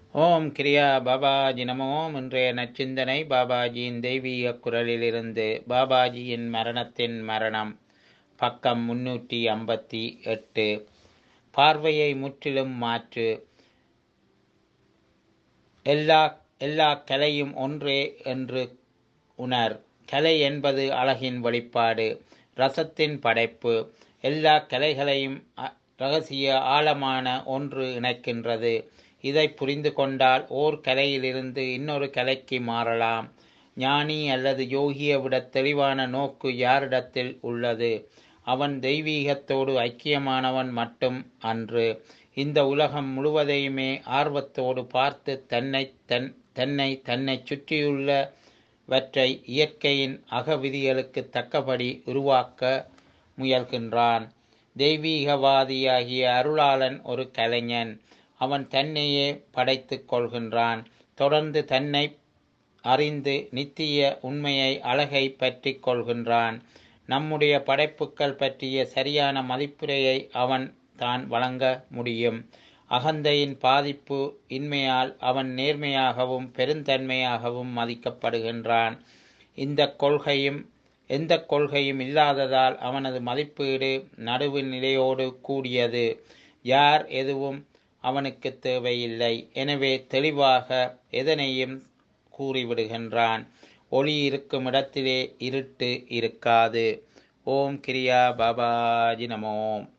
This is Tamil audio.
ஓம் கிரியா பாபாஜி நமோம் இன்றைய நச்சிந்தனை பாபாஜியின் தெய்வீக குரலிலிருந்து பாபாஜியின் மரணத்தின் மரணம் பக்கம் முன்னூற்றி ஐம்பத்தி எட்டு பார்வையை முற்றிலும் மாற்று எல்லா எல்லா கலையும் ஒன்றே என்று உணர் கலை என்பது அழகின் வெளிப்பாடு ரசத்தின் படைப்பு எல்லா கலைகளையும் அ- ரகசிய ஆழமான ஒன்று இணைக்கின்றது இதை புரிந்து கொண்டால் ஓர் கலையிலிருந்து இன்னொரு கலைக்கு மாறலாம் ஞானி அல்லது யோகியை விட தெளிவான நோக்கு யாரிடத்தில் உள்ளது அவன் தெய்வீகத்தோடு ஐக்கியமானவன் மட்டும் அன்று இந்த உலகம் முழுவதையுமே ஆர்வத்தோடு பார்த்து தன்னை தன் தன்னை தன்னை சுற்றியுள்ளவற்றை இயற்கையின் அகவிதிகளுக்கு தக்கபடி உருவாக்க முயல்கின்றான் தெய்வீகவாதியாகிய அருளாளன் ஒரு கலைஞன் அவன் தன்னையே படைத்துக் கொள்கின்றான் தொடர்ந்து தன்னை அறிந்து நித்திய உண்மையை அழகை பற்றி கொள்கின்றான் நம்முடைய படைப்புக்கள் பற்றிய சரியான மதிப்புரையை அவன் தான் வழங்க முடியும் அகந்தையின் பாதிப்பு இன்மையால் அவன் நேர்மையாகவும் பெருந்தன்மையாகவும் மதிக்கப்படுகின்றான் இந்த கொள்கையும் எந்த கொள்கையும் இல்லாததால் அவனது மதிப்பீடு நடுவு நிலையோடு கூடியது யார் எதுவும் அவனுக்கு தேவையில்லை எனவே தெளிவாக எதனையும் கூறிவிடுகின்றான் ஒளி இருக்கும் இடத்திலே இருட்டு இருக்காது ஓம் கிரியா பாபாஜி நமோம்